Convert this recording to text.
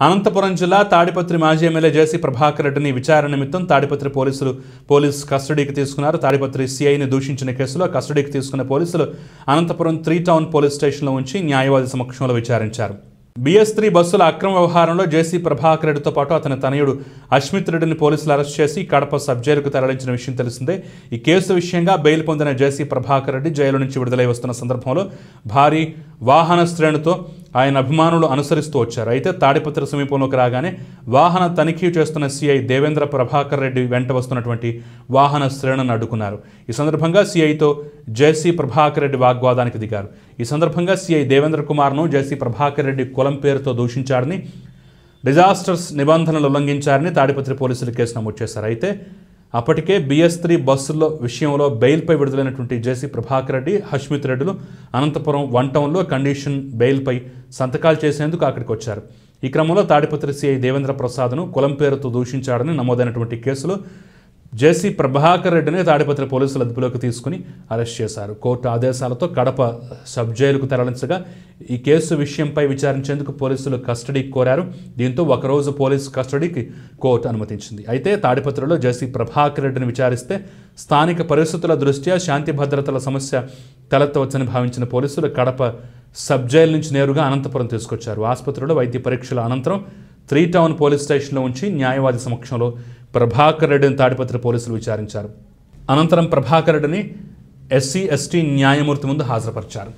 అనంతపురం జిల్లా తాడిపత్రి మాజీ ఎమ్మెల్యే జేసీ ప్రభాకర్ రెడ్డిని విచారణ నిమిత్తం తాడిపత్రి పోలీసులు పోలీస్ కస్టడీకి తీసుకున్నారు తాడిపత్రి సిఐని దూషించిన కేసులో కస్టడీకి తీసుకున్న పోలీసులు అనంతపురం త్రీ టౌన్ పోలీస్ స్టేషన్లో ఉంచి న్యాయవాది సమక్షంలో విచారించారు బిఎస్ త్రీ బస్సుల అక్రమ వ్యవహారంలో జేసీ ప్రభాకర్ రెడ్డితో పాటు అతని తనయుడు అశ్మిత్ రెడ్డిని పోలీసులు అరెస్ట్ చేసి కడప సబ్ జైలుకు తరలించిన విషయం తెలిసిందే ఈ కేసు విషయంగా బెయిల్ పొందిన జేసీ ప్రభాకర్ రెడ్డి జైలు నుంచి విడుదలై వస్తున్న సందర్భంలో భారీ వాహన శ్రేణితో ఆయన అభిమానులు అనుసరిస్తూ వచ్చారు అయితే తాడిపత్రి సమీపంలోకి రాగానే వాహన తనిఖీ చేస్తున్న సిఐ దేవేంద్ర ప్రభాకర్ రెడ్డి వెంట వస్తున్నటువంటి వాహన శ్రేణులను అడ్డుకున్నారు ఈ సందర్భంగా సిఐతో జేసీ ప్రభాకర్ రెడ్డి వాగ్వాదానికి దిగారు ఈ సందర్భంగా సిఐ దేవేంద్ర కుమార్ను జేసీ ప్రభాకర్ రెడ్డి కులం పేరుతో దూషించారని డిజాస్టర్స్ నిబంధనలు ఉల్లంఘించారని తాడిపత్రి పోలీసులు కేసు నమోదు చేశారు అయితే అప్పటికే బిఎస్ త్రీ బస్సుల్లో విషయంలో బెయిల్పై విడుదలైనటువంటి జేసీ ప్రభాకర్ రెడ్డి హష్మిత్ రెడ్డిలు అనంతపురం వన్ టౌన్లో కండిషన్ బెయిల్పై సంతకాలు చేసేందుకు అక్కడికి వచ్చారు ఈ క్రమంలో తాడిపత్రి సిఐ దేవేంద్ర ప్రసాద్ను కులం పేరుతో దూషించాడని నమోదైనటువంటి కేసులో జేసీ ప్రభాకర్ రెడ్డిని తాడిపత్రి పోలీసులు అదుపులోకి తీసుకుని అరెస్ట్ చేశారు కోర్టు ఆదేశాలతో కడప సబ్ జైలుకు తరలించగా ఈ కేసు విషయంపై విచారించేందుకు పోలీసులు కస్టడీకి కోరారు దీంతో ఒకరోజు పోలీసు కస్టడీకి కోర్టు అనుమతించింది అయితే తాడిపత్రిలో జేసీ ప్రభాకర్ రెడ్డిని విచారిస్తే స్థానిక పరిస్థితుల దృష్ట్యా శాంతి భద్రతల సమస్య తలెత్తవచ్చని భావించిన పోలీసులు కడప సబ్ జైలు నుంచి నేరుగా అనంతపురం తీసుకొచ్చారు ఆసుపత్రిలో వైద్య పరీక్షల అనంతరం త్రీ టౌన్ పోలీస్ స్టేషన్లో ఉంచి న్యాయవాది సమక్షంలో ప్రభాకర్ రెడ్డిని తాడిపత్రి పోలీసులు విచారించారు అనంతరం ప్రభాకర్ రెడ్డిని ఎస్సీ ఎస్టీ న్యాయమూర్తి ముందు హాజరుపరిచారు